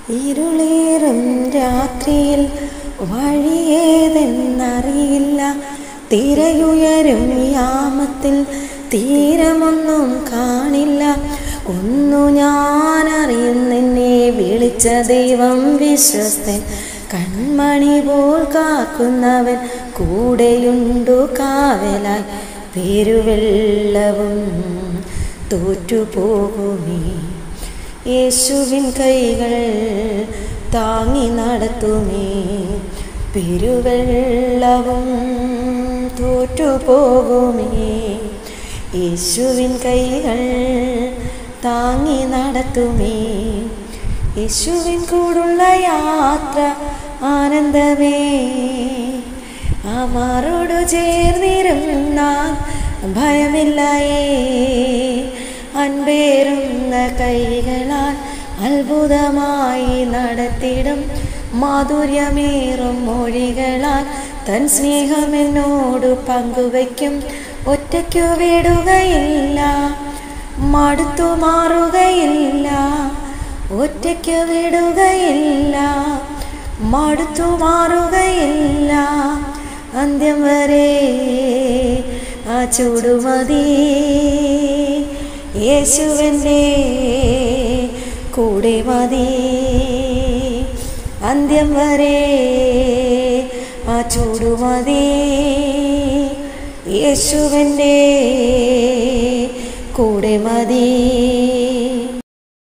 ഇരുളേറും രാത്രിയിൽ വഴിയേതെന്നറിയില്ല തിരയുയരും യാമത്തിൽ തീരമൊന്നും കാണില്ല ഒന്നു ഞാൻ അറിയുന്നെന്നെ വിളിച്ച ദൈവം വിശ്വസ്തൻ കൺമണി പോൽ കാക്കുന്നവൻ കൂടെയുണ്ടു കാവലായി പെരുവെള്ളവും തോറ്റുപോകുമേ യേശുവിൻ കൈകൾ താങ്ങി നടത്തുമേ പെരുവെള്ളവും തോറ്റുപോകുമേ യേശുവിൻ കൈകൾ താങ്ങി നടത്തുമേ യേശുവിൻ കൂടുള്ള യാത്ര ആനന്ദമേ അമാരോടു ചേർന്നിരുന്നാൽ ഭയമില്ലായേ അൻപേറുന്ന കൈകളാൽ അത്ഭുതമായി നടത്തിടും മാധുര്യമേറും മൊഴികളാൽ തൻ സ്നേഹം എന്നോട് പങ്കുവയ്ക്കും ഒറ്റയ്ക്കു വിടുകയില്ല മടുത്തു മാറുകയില്ല ഒറ്റയ്ക്ക് വിടുകയില്ല മടുത്തു മാറുകയില്ല അന്ത്യം വരെ ആ ചൂടുമതി യേശുവിൻ്റെ കൂടെ മതി അന്ത്യം വരെ ആ ചൂടുമതി യേശുവിൻ്റെ കൂടെ മതി